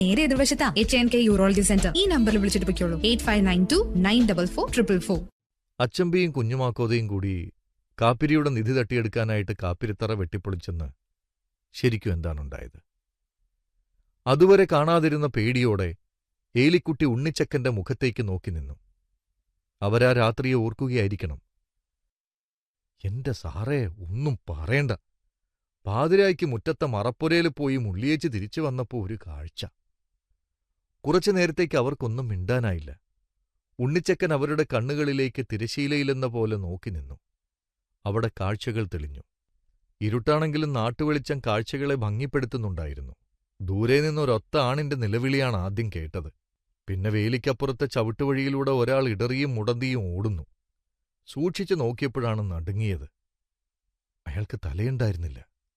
നേരെ എതിർവശത്താ H N K urology centre ഈ നമ്പറിൽ വിളിച്ചിട്ട് പൊയ്ക്കോളൂ eight five nine two nine double four triple four അച്ചമ്പിയും കുഞ്ഞുമാക്കോതയും കൂടി കാപ്പിരിയുടെ നിധി തട്ടിയെടുക്കാനായിട്ട് കാപ്പിരിത്തറ വെട്ടിപ്പൊളിച്ചെന്ന് ശരിക്കും എന്താണുണ്ടായത് അതുവരെ കാണാതിരുന്ന പേടിയോടെ ഏലിക്കുട്ടി ഉണ്ണിച്ചക്കന്റെ മുഖത്തേക്ക് നോക്കി നിന്നു അവരാ രാത്രിയെ ഓർക്കുകയായിരിക്കണം എന്റെ സാറേ ഒന്നും പറയണ്ട പാതിരായ്ക്ക് മുറ്റത്തെ മറപ്പുരയിൽ പോയി മുള്ളിയേച്ച് തിരിച്ചു വന്നപ്പോ ഒരു കാഴ്ച കുറച്ചു നേരത്തേക്ക് അവർക്കൊന്നും മിണ്ടാനായില്ല ഉണ്ണിച്ചക്കൻ അവരുടെ കണ്ണുകളിലേക്ക് തിരശീലയിലെന്ന പോലെ നോക്കി നിന്നു അവിടെ കാഴ്ചകൾ തെളിഞ്ഞു ഇരുട്ടാണെങ്കിലും നാട്ടുവെളിച്ചം കാഴ്ചകളെ ഭംഗിപ്പെടുത്തുന്നുണ്ടായിരുന്നു ദൂരെ നിന്നൊരൊത്ത ആണിന്റെ നിലവിളിയാണ് ആദ്യം കേട്ടത് പിന്നെ വേലിക്കപ്പുറത്തെ ചവിട്ടുവഴിയിലൂടെ ഒരാൾ ഇടറിയും മുടന്തിയും ഓടുന്നു സൂക്ഷിച്ചു നോക്കിയപ്പോഴാണ് നടുങ്ങിയത് അയാൾക്ക് തലയുണ്ടായിരുന്നില്ല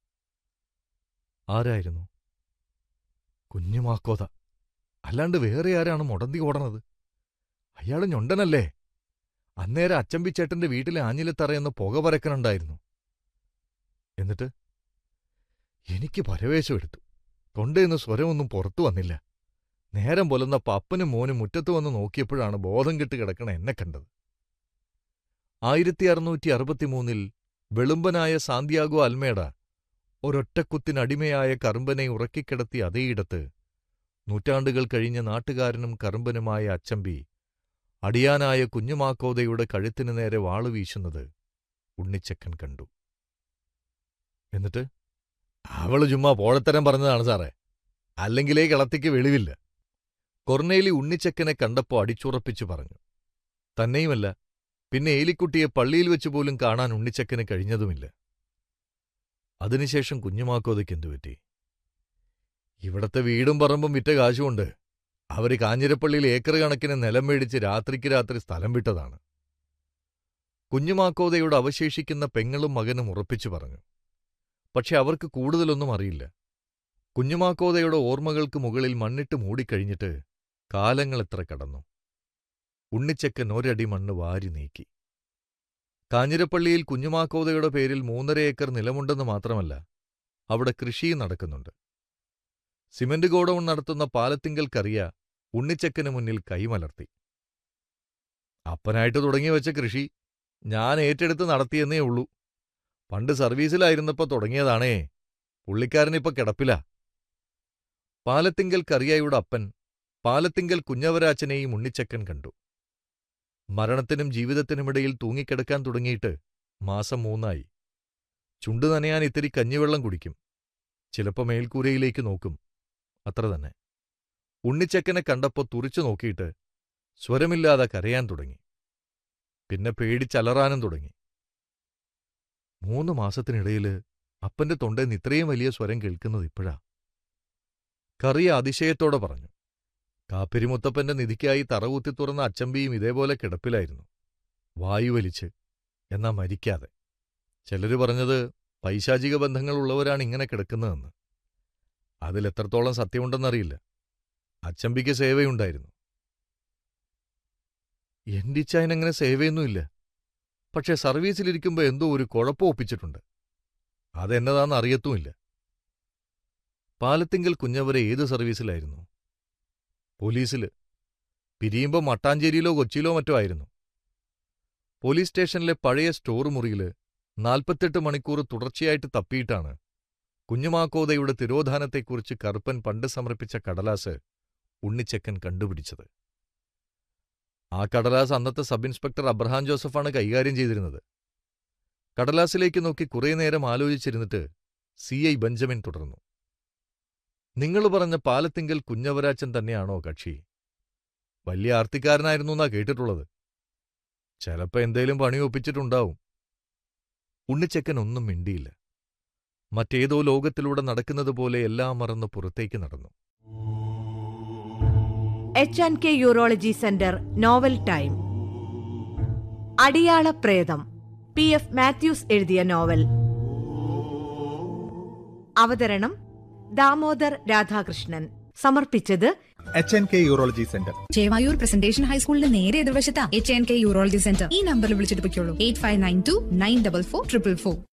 ആരായിരുന്നു കുഞ്ഞുമാക്കോത അല്ലാണ്ട് വേറെ ആരാണ് മുടന്തി ഓടണത് അയാള് ഞൊണ്ടനല്ലേ അന്നേരം അച്ചമ്പിച്ചേട്ടന്റെ വീട്ടിലെ ആഞ്ഞിലത്തറയെന്ന് പുക പരക്കനുണ്ടായിരുന്നു എന്നിട്ട് എനിക്ക് പരവേശം എടുത്തു തൊണ്ടേന്ന് സ്വരമൊന്നും പുറത്തു വന്നില്ല നേരം പുലർന്നപ്പോ അപ്പനും മോനും മുറ്റത്ത് വന്ന് നോക്കിയപ്പോഴാണ് ബോധം കെട്ട് കിടക്കണ എന്നെ കണ്ടത് ആയിരത്തി അറുന്നൂറ്റി അറുപത്തിമൂന്നിൽ വെളുമ്പനായ സാന്തിയാഗോ അൽമേഡ ഒരൊറ്റക്കുത്തിനടിമയായ കറുമ്പനെ ഉറക്കിക്കിടത്തി അതേയിടത്ത് നൂറ്റാണ്ടുകൾ കഴിഞ്ഞ നാട്ടുകാരനും കറുമ്പനുമായ അച്ചമ്പി അടിയാനായ കുഞ്ഞുമാക്കോതയുടെ കഴുത്തിനു നേരെ വാളു വീശുന്നത് ഉണ്ണിച്ചക്കൻ കണ്ടു എന്നിട്ട് അവള് ചുമ്മാ പോഴത്തരം പറഞ്ഞതാണ് സാറേ അല്ലെങ്കിലേ കിളത്തിക്ക് വെളിവില്ല കൊർണേലി ഉണ്ണിച്ചക്കനെ കണ്ടപ്പോ അടിച്ചുറപ്പിച്ചു പറഞ്ഞു തന്നെയുമല്ല പിന്നെ ഏലിക്കുട്ടിയെ പള്ളിയിൽ വെച്ച് പോലും കാണാൻ ഉണ്ണിച്ചക്കന് കഴിഞ്ഞതുമില്ല അതിനുശേഷം കുഞ്ഞുമാക്കോതയ്ക്ക് എന്തുപറ്റി ഇവിടത്തെ വീടും പറമ്പും വിറ്റ കാശുകൊണ്ട് അവര് കാഞ്ഞിരപ്പള്ളിയിൽ ഏക്കർ കണക്കിന് നിലം മേടിച്ച് രാത്രിക്ക് രാത്രി സ്ഥലം വിട്ടതാണ് കുഞ്ഞുമാക്കോതയുടെ അവശേഷിക്കുന്ന പെങ്ങളും മകനും ഉറപ്പിച്ചു പറഞ്ഞു പക്ഷെ അവർക്ക് കൂടുതലൊന്നും അറിയില്ല കുഞ്ഞുമാക്കോതയുടെ ഓർമ്മകൾക്ക് മുകളിൽ മണ്ണിട്ട് മൂടിക്കഴിഞ്ഞിട്ട് കാലങ്ങൾ എത്ര കടന്നു ഉണ്ണിച്ചക്കൻ ഒരടി മണ്ണ് വാരി നീക്കി കാഞ്ഞിരപ്പള്ളിയിൽ കുഞ്ഞുമാക്കോതയുടെ പേരിൽ മൂന്നര ഏക്കർ നിലമുണ്ടെന്ന് മാത്രമല്ല അവിടെ കൃഷിയും നടക്കുന്നുണ്ട് സിമന്റ് ഗോഡൌൺ നടത്തുന്ന പാലത്തിങ്കൽക്കറിയ ഉണ്ണിച്ചക്കന് മുന്നിൽ കൈമലർത്തി അപ്പനായിട്ട് തുടങ്ങി വെച്ച കൃഷി ഞാൻ ഏറ്റെടുത്ത് നടത്തിയെന്നേ ഉള്ളൂ പണ്ട് സർവീസിലായിരുന്നപ്പോ തുടങ്ങിയതാണേ പുള്ളിക്കാരനിപ്പോ കിടപ്പില പാലത്തിങ്കൽ കറിയായുടെ അപ്പൻ പാലത്തിങ്കൽ കുഞ്ഞവരാച്ചനെയും ഉണ്ണിച്ചക്കൻ കണ്ടു മരണത്തിനും ജീവിതത്തിനുമിടയിൽ തൂങ്ങിക്കിടക്കാൻ തുടങ്ങിയിട്ട് മാസം മൂന്നായി ചുണ്ടു നനയാൻ ഇത്തിരി കഞ്ഞിവെള്ളം കുടിക്കും ചിലപ്പോ മേൽക്കൂരയിലേക്ക് നോക്കും അത്ര തന്നെ ഉണ്ണിച്ചക്കനെ കണ്ടപ്പോ തുറിച്ചു നോക്കിയിട്ട് സ്വരമില്ലാതെ കരയാൻ തുടങ്ങി പിന്നെ പേടിച്ചലറാനും തുടങ്ങി മൂന്ന് മാസത്തിനിടയില് അപ്പന്റെ തൊണ്ടേന്ന് ഇത്രയും വലിയ സ്വരം കേൾക്കുന്നത് ഇപ്പോഴാ കറിയ അതിശയത്തോടെ പറഞ്ഞു കാപ്പിരിമുത്തപ്പന്റെ നിധിക്കായി തറകുത്തി തുറന്ന അച്ചമ്പിയും ഇതേപോലെ കിടപ്പിലായിരുന്നു വായു വലിച്ച് എന്നാ മരിക്കാതെ ചിലര് പറഞ്ഞത് പൈശാചിക ബന്ധങ്ങളുള്ളവരാണ് ഇങ്ങനെ കിടക്കുന്നതെന്ന് അതിലെത്രത്തോളം സത്യമുണ്ടെന്നറിയില്ല അച്ചമ്പിക്ക് സേവയുണ്ടായിരുന്നു എന്റിച്ചായനങ്ങനെ സേവയൊന്നുമില്ല പക്ഷെ സർവീസിലിരിക്കുമ്പോ എന്തോ ഒരു കുഴപ്പം ഒപ്പിച്ചിട്ടുണ്ട് അതെന്നതാന്ന് അറിയത്തുമില്ല പാലത്തിങ്കൽ കുഞ്ഞവരെ ഏത് സർവീസിലായിരുന്നു പോലീസില് പിരിയുമ്പോ മട്ടാഞ്ചേരിയിലോ കൊച്ചിയിലോ മറ്റോ ആയിരുന്നു പോലീസ് സ്റ്റേഷനിലെ പഴയ സ്റ്റോർ മുറിയില് നാൽപ്പത്തെട്ട് മണിക്കൂർ തുടർച്ചയായിട്ട് തപ്പിയിട്ടാണ് കുഞ്ഞുമാക്കോതയുടെ തിരോധാനത്തെക്കുറിച്ച് കറുപ്പൻ പണ്ട് സമർപ്പിച്ച കടലാസ് ഉണ്ണിച്ചക്കൻ കണ്ടുപിടിച്ചത് ആ കടലാസ് അന്നത്തെ സബ് ഇൻസ്പെക്ടർ അബ്രഹാം ജോസഫാണ് കൈകാര്യം ചെയ്തിരുന്നത് കടലാസിലേക്ക് നോക്കി കുറേ നേരം ആലോചിച്ചിരുന്നിട്ട് സി ഐ ബെഞ്ചമിൻ തുടർന്നു നിങ്ങൾ പറഞ്ഞ പാലത്തിങ്കൽ കുഞ്ഞവരാച്ചൻ തന്നെയാണോ കക്ഷി വലിയ ആർത്തിക്കാരനായിരുന്നു എന്നാ കേട്ടിട്ടുള്ളത് ചിലപ്പോ എന്തേലും പണി ഒപ്പിച്ചിട്ടുണ്ടാവും ഉണ്ണിച്ചക്കൻ ഒന്നും മിണ്ടിയില്ല മറ്റേതോ ലോകത്തിലൂടെ നടക്കുന്നത് പോലെ എല്ലാം മറന്ന് പുറത്തേക്ക് നടന്നു H and K urology centre novel time അടിയാള പ്രേതം പി എഫ് മാത്യൂസ് എഴുതിയ നോവൽ അവതരണം ദാമോദർ രാധാകൃഷ്ണൻ സമർപ്പിച്ചത് H N K urology centre Chevayur presentation ഹൈസ്കൂളിന്റെ നേരെ എതിർവശത്താ H N K urology centre ഈ നമ്പറിൽ വിളിച്ചിട്ട് പൊയ്ക്കോളൂ eight five nine two nine double four triple four